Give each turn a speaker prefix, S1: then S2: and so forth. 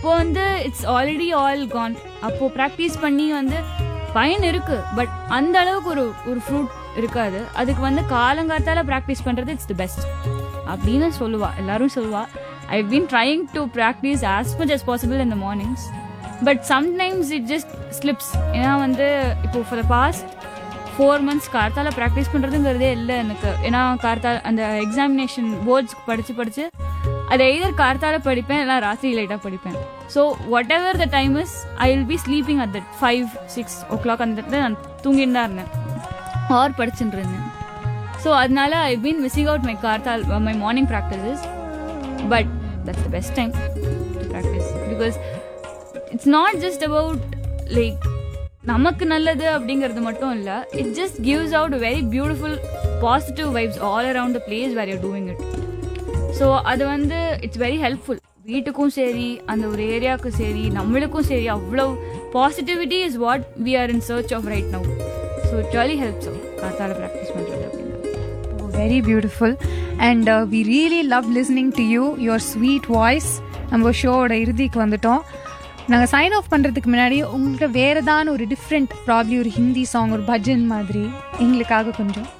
S1: அப்போ வந்து it's already all Khan அப்போ ப்ராக்டிஸ் பண்ணி வந்து பயன் இருக்கு பட் அந்த அளவுக்கு ஒரு ஒரு ஃப்ரூட் இருக்காது அதுக்கு வந்து காலங்காத்தால ப்ராக்டிஸ் பண்றது இட்ஸ் தி பெஸ்ட் அப்படின்னு சொல்லுவா எல்லாரும் சொல்லுவா I been trying to practise as much as possible in the mornings but sometimes it just slips ஏன்னா வந்து இப்போ for the past four months கார்த்தால ப்ராக்டிஸ் பண்ணுறதுங்கிறதே இல்லை எனக்கு ஏன்னா கார்த்தால அந்த எக்ஸாமினேஷன் போர்ட்ஸ்க்கு படித்து படித்து அதை எய்தர் கார்த்தால படிப்பேன் இல்லை ராத்திரி லைட்டாக படிப்பேன் so whatever the time is I will be sleeping at that five six o'clock அந்த இடத்துல நான் தூங்கிட்டு தான் இருந்தேன் ஆர் படிச்சுட்டு இருந்தேன் ஸோ அதனால I been missing out my கார்த்தால் my morning practices but that's the best time to practise because it's not just about like நமக்கு நல்லது அப்படிங்கிறது மட்டும் இல்லை it just gives out very beautiful positive vibes all around the place where you doing it so அது வந்து it's very helpful வீட்டுக்கும் சரி அந்த ஒரு ஏரியாவுக்கும் சரி நம்மளுக்கும் சரி அவ்வளோ positivity is what we are in search of right now so it really helps காத்தால ப்ராக்டிஸ் பண்ணுறது அப்படின்னு
S2: very beautiful and we really love listening to you your sweet voice நம்ம ஷோவோட இறுதிக்கு வந்துட்டோம் நாங்கள் சைன் ஆஃப் பண்ணுறதுக்கு முன்னாடி உங்கள்கிட்ட வேறு ஏதான ஒரு டிஃப்ரெண்ட் ப்ராப்ளி ஒரு ஹிந்தி சாங் ஒரு பஜன் மாதிரி எங்களுக்காக கொஞ்சம்